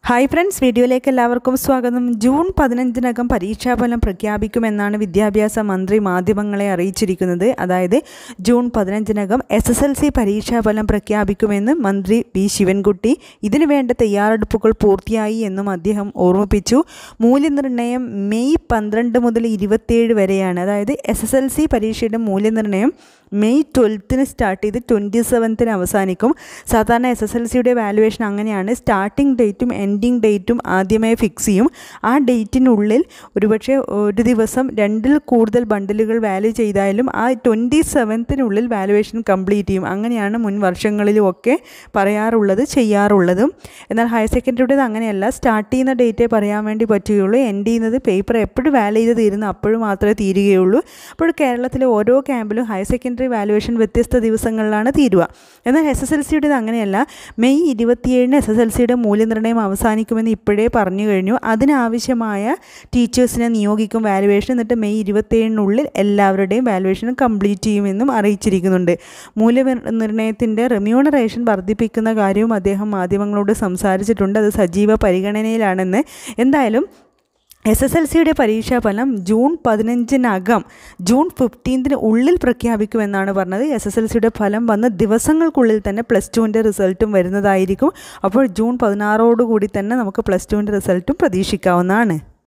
hi friends വീഡിയോയിലേക്ക് എല്ലാവർക്കും സ്വാഗതം ജൂൺ പതിനഞ്ചിനകം പരീക്ഷാഫലം പ്രഖ്യാപിക്കുമെന്നാണ് വിദ്യാഭ്യാസ മന്ത്രി മാധ്യമങ്ങളെ അറിയിച്ചിരിക്കുന്നത് അതായത് ജൂൺ പതിനഞ്ചിനകം എസ് എസ് എൽ സി പരീക്ഷാഫലം പ്രഖ്യാപിക്കുമെന്ന് മന്ത്രി വി ശിവൻകുട്ടി ഇതിനു വേണ്ട തയ്യാറെടുപ്പുകൾ പൂർത്തിയായി എന്നും അദ്ദേഹം ഓർമ്മിപ്പിച്ചു മൂല്യനിർണ്ണയം മെയ് പന്ത്രണ്ട് മുതൽ ഇരുപത്തിയേഴ് വരെയാണ് അതായത് എസ് എസ് എൽ സി പരീക്ഷയുടെ മൂല്യനിർണ്ണയം മെയ് ട്വൽത്തിന് സ്റ്റാർട്ട് ചെയ്ത് ട്വൻറ്റി സെവൻത്തിന് അവസാനിക്കും സാധാരണ എസ് എസ് എൽ സിയുടെ വാലുവേഷൻ അങ്ങനെയാണ് സ്റ്റാർട്ടിംഗ് ഡേറ്റും എൻഡിങ് ഡേറ്റും ആദ്യമേ ഫിക്സ് ചെയ്യും ആ ഡേറ്റിനുള്ളിൽ ഒരുപക്ഷെ ഒരു ദിവസം രണ്ടിൽ കൂടുതൽ ബണ്ടിലുകൾ വാല്യൂ ചെയ്താലും ആ ട്വൻറ്റി സെവൻത്തിനുള്ളിൽ വാലുവേഷൻ കംപ്ലീറ്റ് ചെയ്യും അങ്ങനെയാണ് മുൻ വർഷങ്ങളിലും ഒക്കെ പറയാറുള്ളത് ചെയ്യാറുള്ളതും എന്നാൽ ഹയർ സെക്കൻഡറിയുടേത് അങ്ങനെയല്ല സ്റ്റാർട്ട് ചെയ്യുന്ന ഡേറ്റേ പറയാൻ വേണ്ടി പറ്റുകയുള്ളൂ എൻഡ് ചെയ്യുന്നത് പേപ്പർ എപ്പോഴും വാല്യൂ ചെയ്ത് തീരുന്നു അപ്പോഴും മാത്രമേ തീരുകയുള്ളൂ അപ്പോൾ കേരളത്തിലെ ഓരോ ക്യാമ്പിലും ഹയർ സെക്കൻഡറി വാലുവേഷൻ വ്യത്യസ്ത ദിവസങ്ങളിലാണ് തീരുക എന്നാൽ എസ് എസ് എൽ സിയുടേത് അങ്ങനെയല്ല മെയ് ഇരുപത്തിയേഴിന് എസ് എസ് എൽ സിയുടെ മൂല്യനിർണ്ണയം അവസാനിക്കുമെന്ന് ഇപ്പോഴേ പറഞ്ഞു കഴിഞ്ഞു അതിനാവശ്യമായ ടീച്ചേഴ്സിനെ നിയോഗിക്കും വാലുവേഷൻ എന്നിട്ട് മെയ് ഇരുപത്തിയേഴിനുള്ളിൽ എല്ലാവരുടെയും വാലുവേഷൻ കംപ്ലീറ്റ് ചെയ്യുമെന്നും അറിയിച്ചിരിക്കുന്നുണ്ട് മൂല്യനിർണ്ണയത്തിൻ്റെ റെമ്യൂണറേഷൻ വർദ്ധിപ്പിക്കുന്ന കാര്യവും അദ്ദേഹം മാധ്യമങ്ങളോട് സംസാരിച്ചിട്ടുണ്ട് അത് സജീവ പരിഗണനയിലാണെന്ന് എന്തായാലും എസ് എസ് എൽ സിയുടെ പരീക്ഷാഫലം ജൂൺ പതിനഞ്ചിനകം ജൂൺ ഫിഫ്റ്റീൻത്തിന് ഉള്ളിൽ പ്രഖ്യാപിക്കുമെന്നാണ് പറഞ്ഞത് എസ് എസ് എൽ സിയുടെ ഫലം വന്ന് ദിവസങ്ങൾക്കുള്ളിൽ തന്നെ പ്ലസ് ടുവിൻ്റെ റിസൾട്ടും വരുന്നതായിരിക്കും അപ്പോൾ ജൂൺ പതിനാറോടുകൂടി തന്നെ നമുക്ക് പ്ലസ് ടുവിൻ്റെ റിസൾട്ടും പ്രതീക്ഷിക്കാവുന്നതാണ്